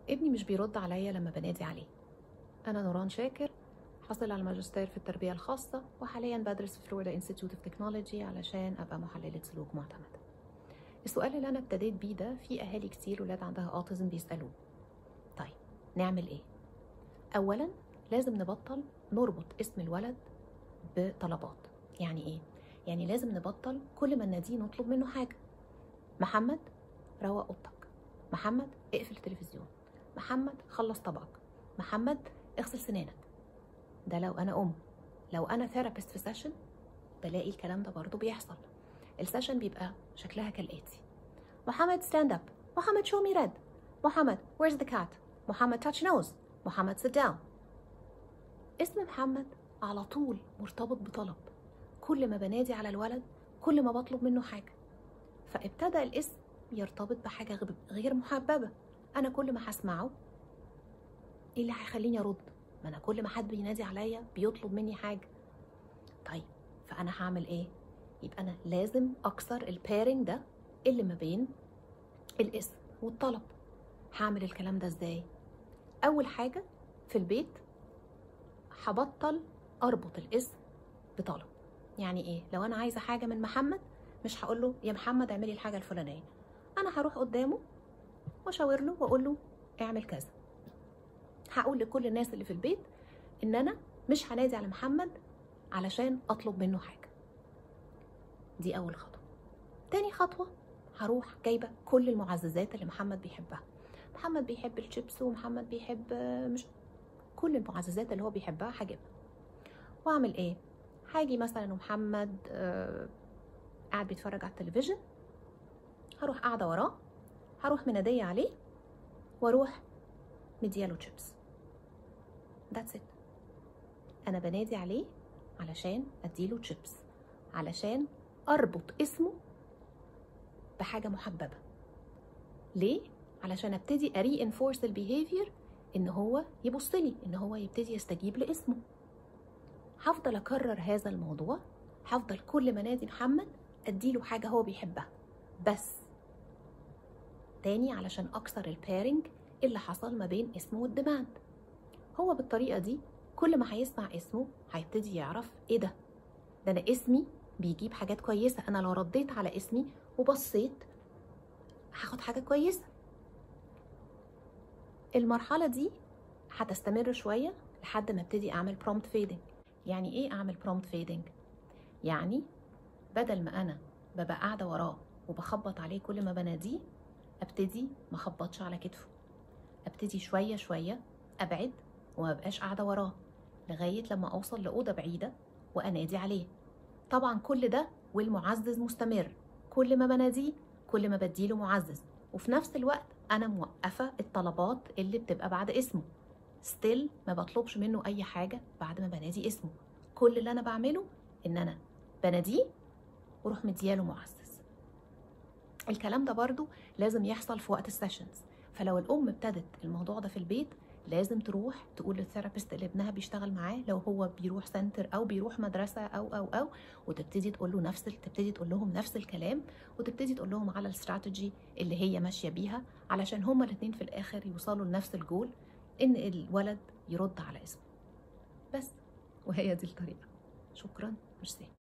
ابني مش بيرد عليا لما بنادي عليه أنا نوران شاكر حصل على ماجستير في التربية الخاصة وحاليا بدرس في فلوريدا انستيتيوت اوف تكنولوجي علشان أبقى محللة سلوك معتمدة السؤال اللي أنا ابتديت بيه ده في أهالي كتير ولاد عندها أوتيزم بيسألوه طيب نعمل إيه؟ أولا لازم نبطل نربط اسم الولد بطلبات يعني إيه؟ يعني لازم نبطل كل ما نناديه نطلب منه حاجة محمد روق اوضتك محمد اقفل التلفزيون محمد خلص طبقك محمد اغسل سنانك ده لو انا ام لو انا ثيرابيست في سيشن بلاقي الكلام ده برضو بيحصل السيشن بيبقى شكلها كالاتي محمد ستاند اب محمد شو مي ريد محمد where's the cat محمد touch nose محمد sit down اسم محمد على طول مرتبط بطلب كل ما بنادي على الولد كل ما بطلب منه حاجه فابتدى الاسم يرتبط بحاجه غير محببه انا كل ما هسمعه ايه اللي هيخليني ارد ما انا كل ما حد بينادي عليا بيطلب مني حاجه طيب فانا هعمل ايه يبقى انا لازم اكسر البيرنج ده اللي ما بين الاسم والطلب هعمل الكلام ده ازاي اول حاجه في البيت هبطل اربط الاسم بطلب يعني ايه لو انا عايزه حاجه من محمد مش هقول له يا محمد اعملي الحاجه الفلانيه انا هروح قدامه واشاور له واقول له اعمل كذا هقول لكل الناس اللي في البيت ان انا مش هنادي على محمد علشان اطلب منه حاجه دي اول خطوه تاني خطوه هروح جايبه كل المعززات اللي محمد بيحبها محمد بيحب الشيبس ومحمد بيحب مش كل المعززات اللي هو بيحبها هجيبها واعمل ايه هاجي مثلا ومحمد آه قاعد بيتفرج على التلفزيون هروح قاعده وراه هروح مناديه عليه واروح مدياله شيبس ذاتس ات انا بنادي عليه علشان اديله شيبس علشان اربط اسمه بحاجه محببه ليه علشان ابتدي اري انفورس البيهيفير ان هو يبص لي ان هو يبتدي يستجيب لاسمه هفضل اكرر هذا الموضوع هفضل كل ما نادي محمد اديله حاجه هو بيحبها بس تاني علشان اكسر البيرنج اللي حصل ما بين اسمه والديماند هو بالطريقه دي كل ما هيسمع اسمه هيبتدي يعرف ايه ده ده انا اسمي بيجيب حاجات كويسه انا لو رديت على اسمي وبصيت هاخد حاجه كويسه المرحله دي هتستمر شويه لحد ما ابتدي اعمل برومبت فيدنج يعني ايه اعمل برومبت فيدنج يعني بدل ما انا ببقى قاعده وراه وبخبط عليه كل ما بناديه ابتدي ما اخبطش على كتفه ابتدي شويه شويه ابعد وما بقاش قاعده وراه لغايه لما اوصل لاوضه بعيده وانادي عليه طبعا كل ده والمعزز مستمر كل ما بناديه كل ما بديله معزز وفي نفس الوقت انا موقفه الطلبات اللي بتبقى بعد اسمه ستيل ما بطلبش منه اي حاجه بعد ما بنادي اسمه كل اللي انا بعمله ان انا بناديه واروح مدياله معزز الكلام ده برضو لازم يحصل في وقت السيشنز فلو الام ابتدت الموضوع ده في البيت لازم تروح تقول للثيرابيست اللي ابنها بيشتغل معاه لو هو بيروح سنتر او بيروح مدرسه او او او وتبتدي تقول له نفس تبتدي تقول لهم نفس الكلام وتبتدي تقول لهم على الاستراتيجي اللي هي ماشيه بيها علشان هما الاثنين في الاخر يوصلوا لنفس الجول ان الولد يرد على اسمه بس وهي دي الطريقه شكرا ميرسي